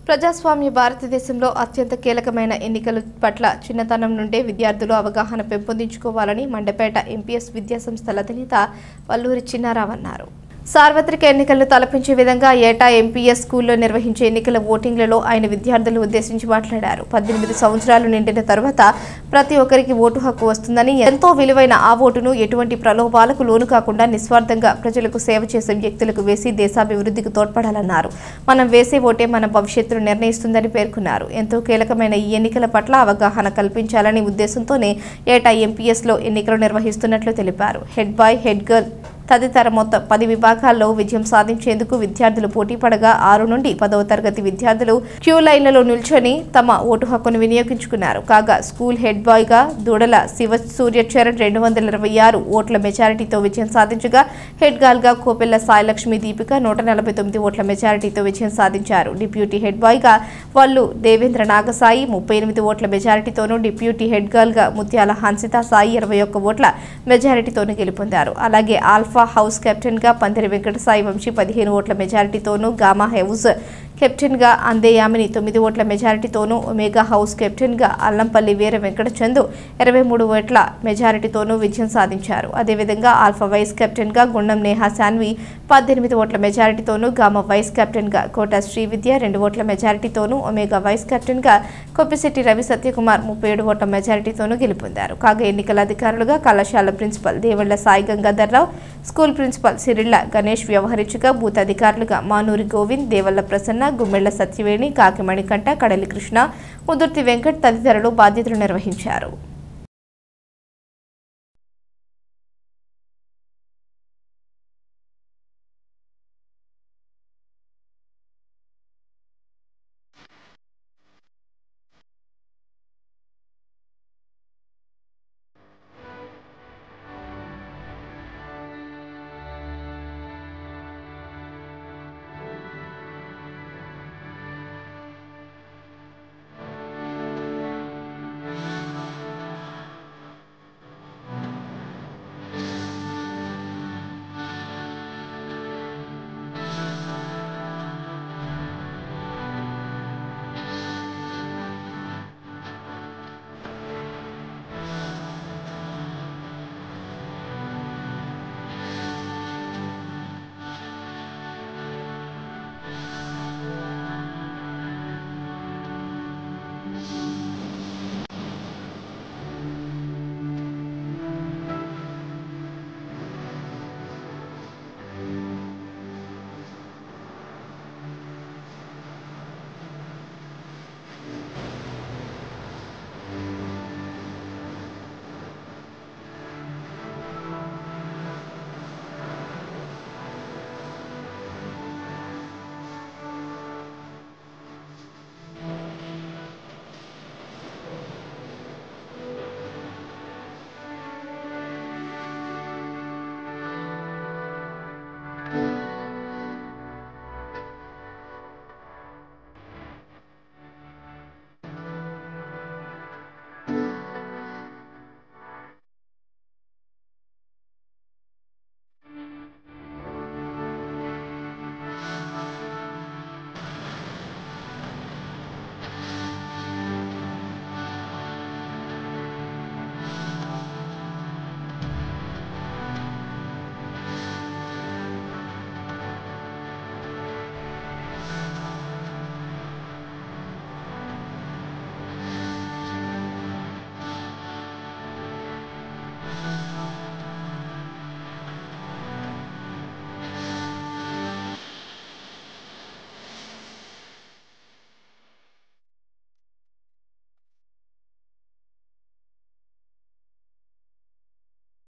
ప్రజాస్వామ్య భారతదేశంలో అత్యంత కీలకమైన ఎన్నికల పట్ల చిన్నతనం నుండే విద్యార్థులు అవగాహన పెంపొందించుకోవాలని మండపేట ఎంపీఎస్ విద్యాసంస్థల అధినేత వల్లూరి చిన్నారావు అన్నారు సార్వత్రిక ఎన్నికలను తలపించే విధంగా ఏటా ఎంపీఎస్ స్కూల్లో నిర్వహించే ఎన్నికల ఓటింగ్లలో ఆయన విద్యార్థులను ఉద్దేశించి మాట్లాడారు పద్దెనిమిది సంవత్సరాలు నిండిన తర్వాత ప్రతి ఒక్కరికి ఓటు హక్కు వస్తుందని ఎంతో విలువైన ఆ ఓటును ఎటువంటి ప్రలోభాలకు లోను కాకుండా నిస్వార్థంగా ప్రజలకు సేవ చేసే వ్యక్తులకు వేసి దేశాభివృద్ధికి తోడ్పడాలన్నారు మనం వేసే ఓటే మన భవిష్యత్తును నిర్ణయిస్తుందని పేర్కొన్నారు ఎంతో కీలకమైన ఈ ఎన్నికల పట్ల అవగాహన కల్పించాలని ఉద్దేశంతోనే ఏటా ఎంపీఎస్లో ఎన్నికలు నిర్వహిస్తున్నట్లు తెలిపారు హెడ్ బాయ్ హెడ్ గర్ల్ తదితర మొత్తం పది విభాగాల్లో విజయం సాధించేందుకు విద్యార్థులు పోటీ పడగా ఆరు నుండి పదవ తరగతి విద్యార్థులు క్యూ లైన్లలో నిల్చొని తమ ఓటు హక్కును వినియోగించుకున్నారు కాగా స్కూల్ హెడ్ బాయ్ గా దూడల శివ సూర్యచరణ్ రెండు వందల ఇరవై ఆరు ఓట్ల మెజారిటీతో విజయం సాధించగా హెడ్ గర్ల్ గా కోపెల్ల సాయిలక్ష్మి దీపిక నూట నలభై తొమ్మిది ఓట్ల మెజారిటీతో విజయం సాధించారు డిప్యూటీ హెడ్ బాయ్ గా వాళ్ళు దేవేంద్ర నాగసాయి ముప్పై ఎనిమిది ఓట్ల మెజారిటీతోనూ డిప్యూటీ హెడ్ గర్ల్ గా ముత్యాల హన్సిత సాయి ఇరవై ఒక్క ఓట్ల మెజారిటీతోనూ గెలుపొందారు అలాగే ఆల్ఫా హౌస్ కెప్టెన్ గా పందిరి వెంకట సాయి వంశీ పదిహేను ఓట్ల మెజారిటీతోనూ గామా హౌస్ కెప్టెన్ గా అందేయామిని తొమ్మిది ఓట్ల మెజారిటీతోనూ ఒమేగా హౌస్ కెప్టెన్ గా అల్లంపల్లి వీర వెంకట చందు ఇరవై మూడు ఓట్ల మెజారిటీతోనూ విజయం సాధించారు అదేవిధంగా ఆల్ఫా వైస్ కెప్టెన్ గా గుండం నేహా శాన్వి పద్దెనిమిది ఓట్ల మెజారిటీతోనూ గామ వైస్ కెప్టెన్ గా కోట శ్రీవిద్య రెండు ఓట్ల మెజారిటీతోనూ ఒమేగా వైస్ కెప్టెన్ గా కొప్పిశెట్టి రవి సత్యకుమార్ ముప్పై ఏడు ఓట్ల మెజారిటీతోనూ గెలుపొందారు కాగా ఎన్నికల అధికారులుగా కళాశాల principal Devalla Sai Gangadhar Rao school principal Sirilla Ganesh వ్యవహరించగా బూత్ అధికారులుగా మానూరి గోవింద్ దేవళ్ల ప్రసన్న గుమ్మెళ్ల సత్యవేణి కాకిమణికంఠ కడలి కృష్ణ ముదుర్తి వెంకట్ తదితరులు బాధ్యతలు నిర్వహించారు